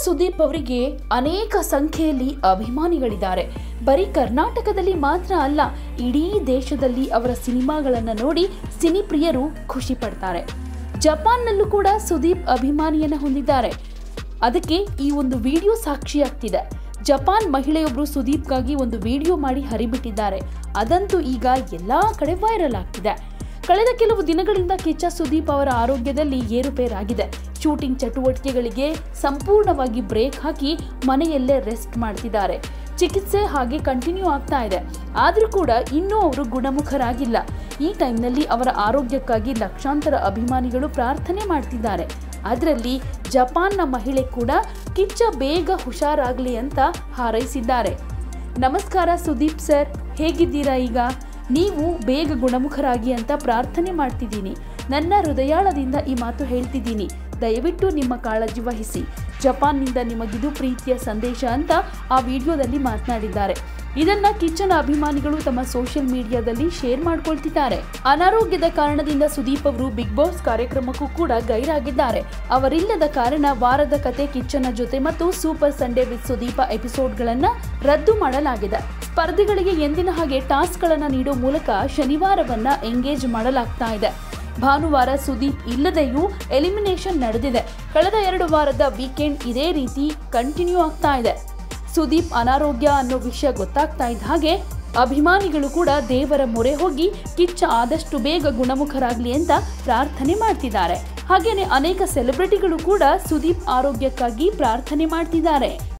ಸುದೀಪ್ ಅವರಿಗೆ ಅನೇಕ ಸಂಖ್ಯೆಯಲ್ಲಿ ಅಭಿಮಾನಿಗಳಿದ್ದಾರೆ ಬರೀ ಕರ್ನಾಟಕದಲ್ಲಿ ಮಾತ್ರ ಅಲ್ಲ ಇಡೀ ದೇಶದಲ್ಲಿ ಅವರ ಸಿನಿಮಾಗಳನ್ನು ನೋಡಿ ಸಿನಿಪ್ರಿಯರು ಖುಷಿ ಪಡ್ತಾರೆ ಜಪಾನ್ನಲ್ಲೂ ಕೂಡ ಸುದೀಪ್ ಅಭಿಮಾನಿಯನ್ನ ಹೊಂದಿದ್ದಾರೆ ಅದಕ್ಕೆ ಈ ಒಂದು ವಿಡಿಯೋ ಸಾಕ್ಷಿಯಾಗ್ತಿದೆ ಜಪಾನ್ ಮಹಿಳೆಯೊಬ್ಬರು ಸುದೀಪ್ಗಾಗಿ ಒಂದು ವಿಡಿಯೋ ಮಾಡಿ ಹರಿಬಿಟ್ಟಿದ್ದಾರೆ ಅದಂತೂ ಈಗ ಎಲ್ಲಾ ಕಡೆ ವೈರಲ್ ಆಗ್ತಿದೆ ಕಳೆದ ಕೆಲವು ದಿನಗಳಿಂದ ಕಿಚ್ಚ ಸುದೀಪ್ ಅವರ ಆರೋಗ್ಯದಲ್ಲಿ ಏರುಪೇರಾಗಿದೆ ಶೂಟಿಂಗ್ ಚಟುವಟಿಕೆಗಳಿಗೆ ಸಂಪೂರ್ಣವಾಗಿ ಬ್ರೇಕ್ ಹಾಕಿ ಮನೆಯಲ್ಲೇ ರೆಸ್ಟ್ ಮಾಡ್ತಿದ್ದಾರೆ ಚಿಕಿತ್ಸೆ ಹಾಗೆ ಕಂಟಿನ್ಯೂ ಆಗ್ತಾ ಇದೆ ಆದರೂ ಕೂಡ ಇನ್ನೂ ಅವರು ಗುಣಮುಖರಾಗಿಲ್ಲ ಈ ಟೈಮ್ನಲ್ಲಿ ಅವರ ಆರೋಗ್ಯಕ್ಕಾಗಿ ಲಕ್ಷಾಂತರ ಅಭಿಮಾನಿಗಳು ಪ್ರಾರ್ಥನೆ ಮಾಡ್ತಿದ್ದಾರೆ ಅದರಲ್ಲಿ ಜಪಾನ್ನ ಮಹಿಳೆ ಕೂಡ ಕಿಚ್ಚ ಬೇಗ ಹುಷಾರಾಗಲಿ ಅಂತ ಹಾರೈಸಿದ್ದಾರೆ ನಮಸ್ಕಾರ ಸುದೀಪ್ ಸರ್ ಹೇಗಿದ್ದೀರಾ ಈಗ ನೀವು ಬೇಗ ಗುಣಮುಖರಾಗಿ ಅಂತ ಪ್ರಾರ್ಥನೆ ಮಾಡ್ತಿದ್ದೀನಿ ನನ್ನ ಹೃದಯಾಳದಿಂದ ಈ ಮಾತು ಹೇಳ್ತಿದ್ದೀನಿ ದಯವಿಟ್ಟು ನಿಮ್ಮ ಕಾಳಜಿ ವಹಿಸಿ ಜಪಾನ್ನಿಂದ ನಿಮಗಿದು ಪ್ರೀತಿಯ ಸಂದೇಶ ಅಂತ ಆ ವಿಡಿಯೋದಲ್ಲಿ ಮಾತನಾಡಿದ್ದಾರೆ ಇದನ್ನ ಕಿಚ್ಚನ ಅಭಿಮಾನಿಗಳು ತಮ್ಮ ಸೋಷಿಯಲ್ ಮೀಡಿಯಾದಲ್ಲಿ ಶೇರ್ ಮಾಡ್ಕೊಳ್ತಿದ್ದಾರೆ ಅನಾರೋಗ್ಯದ ಕಾರಣದಿಂದ ಸುದೀಪ್ ಅವರು ಬಿಗ್ ಬಾಸ್ ಕಾರ್ಯಕ್ರಮಕ್ಕೂ ಕೂಡ ಗೈರಾಗಿದ್ದಾರೆ ಅವರಿಲ್ಲದ ಕಾರಣ ವಾರದ ಕತೆ ಕಿಚ್ಚನ ಜೊತೆ ಮತ್ತು ಸೂಪರ್ ಸಂಡೇ ವಿತ್ ಸುದೀಪ ಎಪಿಸೋಡ್ಗಳನ್ನ ರದ್ದು ಮಾಡಲಾಗಿದೆ ಸ್ಪರ್ಧಿಗಳಿಗೆ ಎಂದಿನ ಹಾಗೆ ಟಾಸ್ಕ್ಗಳನ್ನು ನೀಡೋ ಮೂಲಕ ಶನಿವಾರವನ್ನ ಎಂಗೇಜ್ ಮಾಡಲಾಗ್ತಾ ಇದೆ ಭಾನುವಾರ ಸುದೀಪ್ ಇಲ್ಲದೆಯೂ ಎಲಿಮಿನೇಷನ್ ನಡೆದಿದೆ ಕಳೆದ ಎರಡು ವಾರದ ವೀಕೆಂಡ್ ಇದೇ ರೀತಿ ಕಂಟಿನ್ಯೂ ಆಗ್ತಾ ಇದೆ ಸುದೀಪ್ ಅನಾರೋಗ್ಯ ಅನ್ನೋ ವಿಷಯ ಗೊತ್ತಾಗ್ತಾ ಇದ್ದ ಹಾಗೆ ಅಭಿಮಾನಿಗಳು ಕೂಡ ದೇವರ ಮೊರೆ ಹೋಗಿ ಕಿಚ್ಚ ಆದಷ್ಟು ಬೇಗ ಗುಣಮುಖರಾಗ್ಲಿ ಅಂತ ಪ್ರಾರ್ಥನೆ ಮಾಡ್ತಿದ್ದಾರೆ ಹಾಗೇನೆ ಅನೇಕ ಸೆಲೆಬ್ರಿಟಿಗಳು ಕೂಡ ಸುದೀಪ್ ಆರೋಗ್ಯಕ್ಕಾಗಿ ಪ್ರಾರ್ಥನೆ ಮಾಡ್ತಿದ್ದಾರೆ